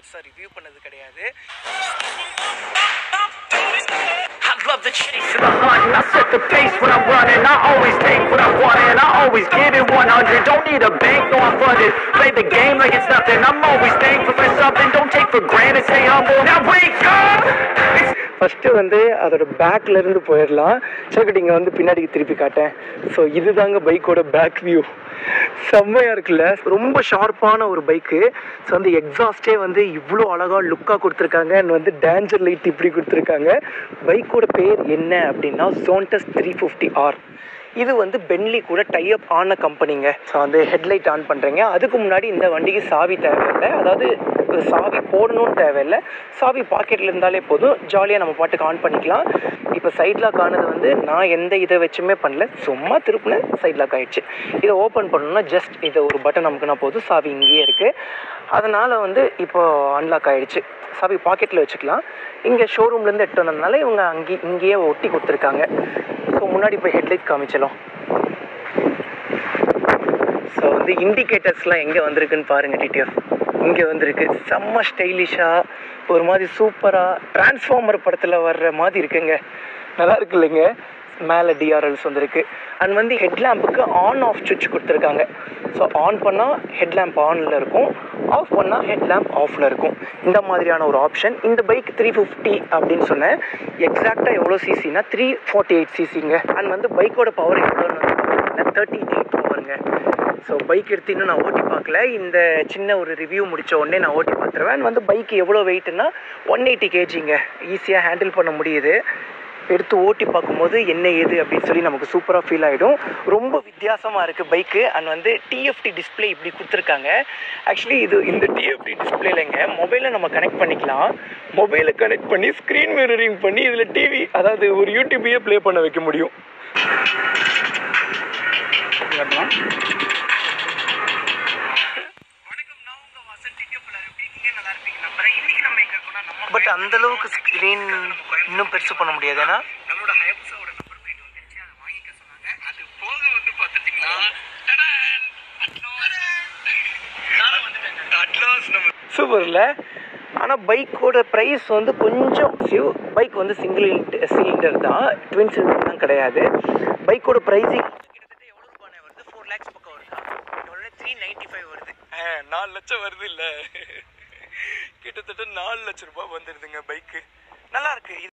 பெருசாக ரிவ்யூ பண்ணது கிடையாது I love the chase and the hunt. and I set the pace when I'm running. I always take what I want and I always give it 100. Don't need a bank, no I'm funded. Play the game like it's nothing. I'm always thankful for something. Don't take for granted. Stay humble. Now wake up. It's first வந்து அதோட பேக்ல இருந்து போயிடலாம் சரி இங்கே வந்து பின்னாடி திருப்பி காட்டேன் ஸோ இதுதாங்க பைக்கோட பேக் வியூ செம்மையாக இருக்குல்ல ரொம்ப ஷார்ப்பான ஒரு பைக்கு ஸோ வந்து எக்ஸாஸ்டே வந்து இவ்வளோ அழகாக லுக்காக கொடுத்துருக்காங்க and வந்து டேஞ்சர் லைட் இப்படி கொடுத்துருக்காங்க பைக்கோட பேர் என்ன அப்படின்னா ஜோன்டஸ் த்ரீ ஃபிஃப்டி ஆர் இது வந்து பென்லி கூட டைப் ஆன கம்பெனிங்க ஸோ வந்து ஹெட்லைட் ஆன் பண்ணுறீங்க அதுக்கு முன்னாடி இந்த வண்டிக்கு சாவி தேவையில்லை அதாவது சாவி போடணும்னு தேவையில்லை சாவி பாக்கெட்டில் இருந்தாலே போதும் ஜாலியாக நம்ம பாட்டுக்கு ஆன் பண்ணிக்கலாம் இப்போ சைட் லாக் ஆனது வந்து நான் எந்த இதை வச்சுமே பண்ணல சும்மா திருப்பின சைட் லாக் ஆயிடுச்சு இதை ஓப்பன் பண்ணணும்னா ஜஸ்ட் இதை ஒரு பட்டன் நமக்குனா போதும் சாவி இங்கேயே இருக்குது அதனால் வந்து இப்போ அன்லாக் ஆயிடுச்சு சாவி பாக்கெட்டில் வச்சுக்கலாம் இங்கே ஷோரூம்லேருந்து எடுத்து வந்ததுனால இவங்க அங்கே இங்கேயே ஒட்டி கொடுத்துருக்காங்க ஸோ முன்னாடி போய் ஹெட்லைட் காமிச்சலாம் ஸோ வந்து இண்டிகேட்டர்ஸ்லாம் எங்கே வந்திருக்குன்னு பாருங்கள் டிடிஎஃப் இங்கே வந்திருக்கு செம்ம ஸ்டைலிஷாக ஒரு மாதிரி சூப்பராக டிரான்ஸ்ஃபார்மர் படத்தில் வர்ற மாதிரி இருக்குங்க நல்லா இருக்கு இல்லைங்க மேலே டிஆர்எல்ஸ் வந்திருக்கு அண்ட் வந்து ஹெட்லாம்புக்கு ஆன் ஆஃப் சுவிட்ச் கொடுத்துருக்காங்க ஸோ ஆன் பண்ணால் ஹெட்லாம்ப் ஆனில் இருக்கும் ஆஃப் பண்ணால் ஹெட்லாம்ப் ஆஃபில் இருக்கும் இந்த மாதிரியான ஒரு ஆப்ஷன் இந்த பைக் த்ரீ ஃபிஃப்டி அப்படின்னு சொன்னேன் எக்ஸாக்டாக எவ்வளோ சிசினா த்ரீ ஃபார்ட்டி எயிட் சிசிங்க அண்ட் வந்து பைக்கோட பவர் எவ்வளோன்னு வந்து பார்த்தீங்கன்னா தேர்ட்டி எயிட் பவருங்க ஸோ பைக் எடுத்து இன்னும் நான் ஓட்டி பார்க்கல இந்த சின்ன ஒரு ரிவ்யூ முடிச்ச உடனே நான் ஓட்டி பார்த்துருவேன் And வந்து பைக் எவ்வளோ வெயிட்னா ஒன் எயிட்டி கேஜிங்க ஈஸியாக ஹேண்டில் பண்ண முடியுது எடுத்து ஓட்டி பார்க்கும்போது என்ன ஏது அப்படின்னு சொல்லி நமக்கு சூப்பராக ஃபீல் ஆகிடும் ரொம்ப வித்தியாசமாக இருக்குது பைக்கு அண்ட் வந்து டிஎஃப்டி டிஸ்ப்ளே இப்படி கொடுத்துருக்காங்க ஆக்சுவலி இது இந்த டிஎஃப்டி டிஸ்பிளேலங்க மொபைலை நம்ம கனெக்ட் பண்ணிக்கலாம் மொபைலை கனெக்ட் பண்ணி ஸ்க்ரீன் மிரரிங் பண்ணி இதில் டிவி அதாவது ஒரு யூடியூபையே ப்ளே பண்ண வைக்க முடியும் பட் அந்த அளவுக்கு ஸ்க்ரீன் இன்னும் பெருசு பண்ண முடியாது ஏன்னா நம்மளோட ஹயபுசாவோட நம்பர் பிளேட் வந்துருச்சு அதை வாங்கிக்க சொன்னாங்க அது போக வந்து பார்த்துட்டிங்கன்னா சூப்பர்ல ஆனால் பைக்கோட ப்ரைஸ் வந்து கொஞ்சம் சிவ் பைக் வந்து சிங்கிள் சிலிண்டர் தான் ட்வின் சிலிண்டர் தான் கிடையாது பைக்கோட ப்ரைஸிங் கிட்டத்தட்ட எவ்வளோ ரூபாய் வருது ஃபோர் லேக்ஸ் பக்கம் வருதா எவ்வளோ த்ரீ நைன்ட்டி ஃபைவ் வருது நாலு லட்சம் வருது இல்லை கிட்டத்தட்ட நாலு லட்ச ரூபாய் வந்துடுதுங்க பைக்கு நல்லா இருக்கு